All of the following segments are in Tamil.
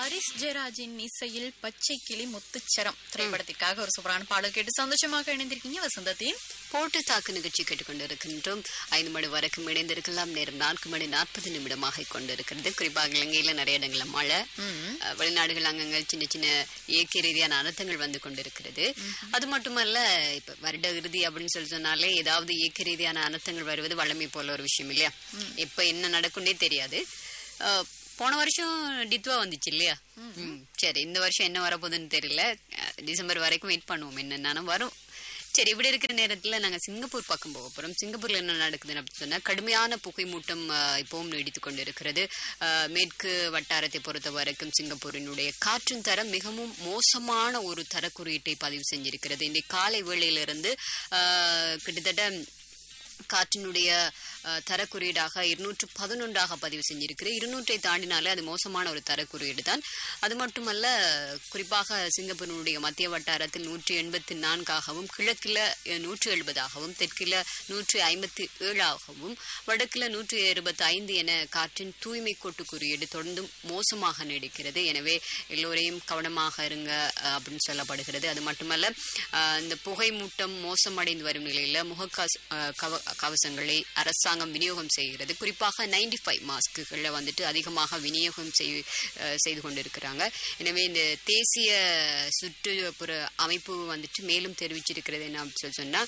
ஹரிஸ் ஜெயராஜின் இசையில் பச்சை கிளி முத்துச்சரம் திரைப்படத்திற்காக ஒரு சூப்பரான பாடல் கேட்டு சந்தோஷமாக இணைந்திருக்கீங்க வசந்தத்தின் போட்டு தாக்கு நிகழ்ச்சி கேட்டுக்கொண்டிருக்கின்றோம் ஐந்து மணி வரைக்கும் இணைந்திருக்கலாம் நேரம் நான்கு மணி நாற்பது நிமிடமாக கொண்டிருக்கிறது குறிப்பாக இலங்கையில நிறைய இடங்கள்ல மழை அஹ், வெளிநாடுகள் அங்கங்க சின்ன சின்ன இயற்கை ரீதியான அனர்த்தங்கள் வந்து கொண்டிருக்கிறது அது மட்டுமல்ல இப்ப வருட இறுதி அப்படின்னு சொல்லி சொன்னாலே ஏதாவது இயற்கை ரீதியான அனர்த்தங்கள் வருவது வழமை போல ஒரு விஷயம் இல்லையா இப்ப என்ன நடக்கும்னே தெரியாது அஹ், போன வருஷம் டித்வா வந்துச்சு இல்லையா ம், சரி இந்த வருஷம் என்ன வரப்போகுதுன்னு தெரியல அஹ், டிசம்பர் வரைக்கும் வெயிட் பண்ணுவோம் என்னென்னாலும் வரும் சரி இப்படி இருக்கிற நேரத்துல நாங்க சிங்கப்பூர் பக்கம் போக போறோம் சிங்கப்பூர்ல என்ன நடக்குதுன்னு அப்படின்னு சொன்னா கடுமையான புகை மூட்டம் ஆஹ், இப்பவும் நீடித்துக் கொண்டிருக்கிறது ஆஹ், மேற்கு வட்டாரத்தை பொறுத்த வரைக்கும் சிங்கப்பூரினுடைய காற்றின் தரம் மிகவும் மோசமான ஒரு தர குறியீட்டை பதிவு செஞ்சிருக்கிறது இன்றைக்கு காலை வேளையிலிருந்து ஆஹ், கிட்டத்தட்ட காற்றினுடைய அஹ், தரக்குறியீடாக இருநூற்று பதினொன்றாக பதிவு செஞ்சிருக்கு இருநூற்றை தாண்டினாலே அது மோசமான ஒரு தரக்குறியீடு தான் அது மட்டுமல்ல குறிப்பாக சிங்கப்பூரினுடைய மத்திய வட்டாரத்தில் நூற்றி எண்பத்தி நான்காகவும் கிழக்கில் நூற்றி எழுபதாகவும் தெற்கில் நூற்றி ஐம்பத்தி ஏழாகவும் வடக்கில் நூற்றி இருபத்தி ஐந்து என காற்றின் தூய்மை கோட்டு குறியீடு தொடர்ந்தும் மோசமாக நீடிக்கிறது எனவே எல்லோரையும் கவனமாக இருங்க அஹ், அப்படின்னு சொல்லப்படுகிறது அது மட்டுமல்ல அஹ், இந்த புகை மூட்டம் மோசமடைந்து வரும் நிலையில முகக்காசு அஹ், கவ- கவசங்களை அரசாங்கம் விநியோகம் செய்கிறது குறிப்பாக நைன்டி ஃபைவ் மாஸ்க்குகளை வந்துட்டு அதிகமாக விநியோகம் செய் அஹ், செய்து கொண்டிருக்கிறாங்க எனவே இந்த தேசிய சுற்றுப்புற அமைப்பு வந்துட்டு மேலும் தெரிவிச்சிருக்கிறது என்ன அப்படின்னு சொல்லி சொன்னா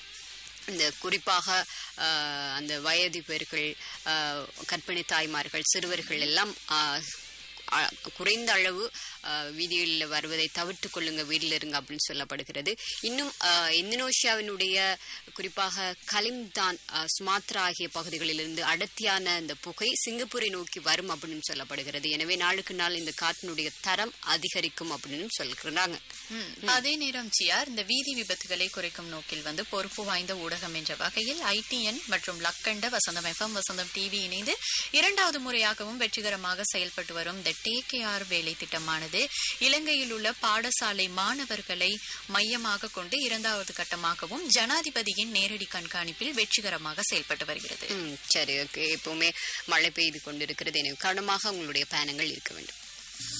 இந்த குறிப்பாக ஆஹ், அந்த வயது பேர்கள் கர்ப்பிணி தாய்மார்கள் சிறுவர்கள் எல்லாம் ஆஹ், அ- குறைந்த அளவு ஆஹ், வீதியில் வருவதை தவிர்த்து கொள்ளுங்க வீட்டில் இருங்க அப்படின்னு சொல்லப்படுகிறது இன்னும் ஆஹ், இந்தோனேஷியாவினுடைய குறிப்பாக கலிம்தான் ஆஹ், சுமாத்ரா ஆகிய பகுதிகளிலிருந்து அடர்த்தியான இந்த புகை சிங்கப்பூரை நோக்கி வரும் அப்படின்னு சொல்லப்படுகிறது எனவே நாளுக்கு நாள் இந்த காற்றினுடைய தரம் அதிகரிக்கும் அப்படின்னு சொல்கிறாங்க ம். அதே நேரம் சியார் இந்த வீதி விபத்துகளை குறைக்கும் நோக்கில் வந்து பொறுப்பு வாய்ந்த ஊடகம் என்ற வகையில் ஐடிஎன் மற்றும் லக்கண்ட வசந்தம் எஃப்எம் வசந்தம் டிவி இணைந்து இரண்டாவது முறையாகவும் வெற்றிகரமாக செயல்பட்டு வரும் இந்த டேகேஆர் வேலை திட்டமானது இலங்கையில் உள்ள பாடசாலை மாணவர்களை மையமாக கொண்டு இரண்டாவது கட்டமாகவும் ஜனாதிபதியின் நேரடி கண்காணிப்பில் வெற்றிகரமாக செயல்பட்டு வருகிறது ம், சரி ஓகே எப்பவுமே மழை பெய்து கொண்டிருக்கிறது எனவே கவனமாக உங்களுடைய பயணங்கள் இருக்க வேண்டும்